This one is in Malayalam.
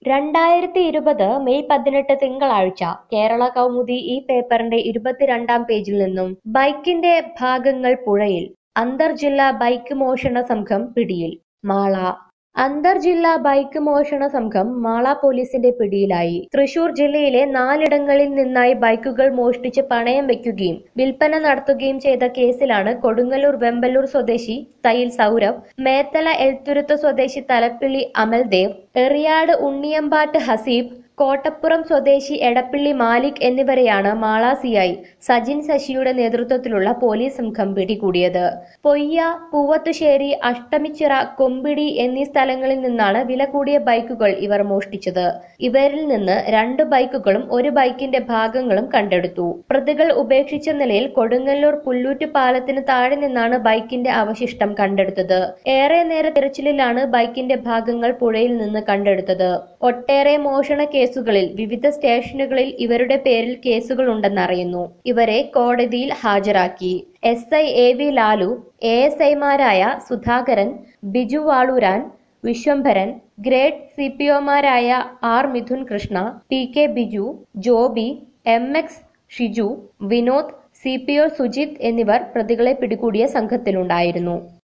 രണ്ടായിരത്തി ഇരുപത് മെയ് പതിനെട്ട് തിങ്കളാഴ്ച കേരള കൗമുദി ഈ പേപ്പറിന്റെ ഇരുപത്തിരണ്ടാം പേജിൽ നിന്നും ബൈക്കിന്റെ ഭാഗങ്ങൾ പുഴയിൽ അന്തർജില്ലാ ബൈക്ക് മോഷണ സംഘം പിടിയിൽ മാള അന്തർജില്ലാ ബൈക്ക് മോഷണ സംഘം മാള പോലീസിന്റെ പിടിയിലായി തൃശൂർ ജില്ലയിലെ നാലിടങ്ങളിൽ നിന്നായി ബൈക്കുകൾ മോഷ്ടിച്ച് പണയം വെക്കുകയും വിൽപ്പന നടത്തുകയും ചെയ്ത കേസിലാണ് കൊടുങ്ങല്ലൂർ വെമ്പല്ലൂർ സ്വദേശി തയിൽ സൗരവ് മേത്തല എൽത്തുരുത്ത് സ്വദേശി തലപ്പിള്ളി അമൽദേവ് എറിയാട് ഉണ്ണിയമ്പാട്ട് ഹസീബ് കോട്ടപ്പുറം സ്വദേശി എടപ്പിള്ളി മാലിക് എന്നിവരെയാണ് മാള സിഐ സജിൻ ശശിയുടെ നേതൃത്വത്തിലുള്ള പോലീസ് സംഘം പിടികൂടിയത് പൊയ്യ പൂവത്തുശ്ശേരി അഷ്ടമിച്ചിറ കൊമ്പിടി എന്നീ സ്ഥലങ്ങളിൽ നിന്നാണ് വില കൂടിയ ബൈക്കുകൾ ഇവർ മോഷ്ടിച്ചത് ഇവരിൽ നിന്ന് രണ്ട് ബൈക്കുകളും ഒരു ബൈക്കിന്റെ ഭാഗങ്ങളും കണ്ടെടുത്തു പ്രതികൾ ഉപേക്ഷിച്ച നിലയിൽ കൊടുങ്ങല്ലൂർ പുല്ലൂറ്റ് പാലത്തിന് താഴെ നിന്നാണ് ബൈക്കിന്റെ അവശിഷ്ടം കണ്ടെടുത്തത് ഏറെ നേര തിരച്ചിലിലാണ് ബൈക്കിന്റെ ഭാഗങ്ങൾ പുഴയിൽ നിന്ന് കണ്ടെടുത്തത് ഒട്ടേറെ മോഷണ കേസുകളിൽ വിവിധ സ്റ്റേഷനുകളിൽ ഇവരുടെ പേരിൽ കേസുകൾ ഉണ്ടെന്നറിയുന്നു ഇവരെ കോടതിയിൽ ഹാജരാക്കി S I A V Lalu A S ഐമാരായ Sudhakaran Biju Valooran Vishwambharan grade C P ഒമാരായ R Mithun Krishna P K Biju Joby M X Shiju Vinod C P O Sujith എന്നിവർ പ്രതികളെ പിടികൂടിയ സംഘത്തിലുണ്ടായിരുന്നു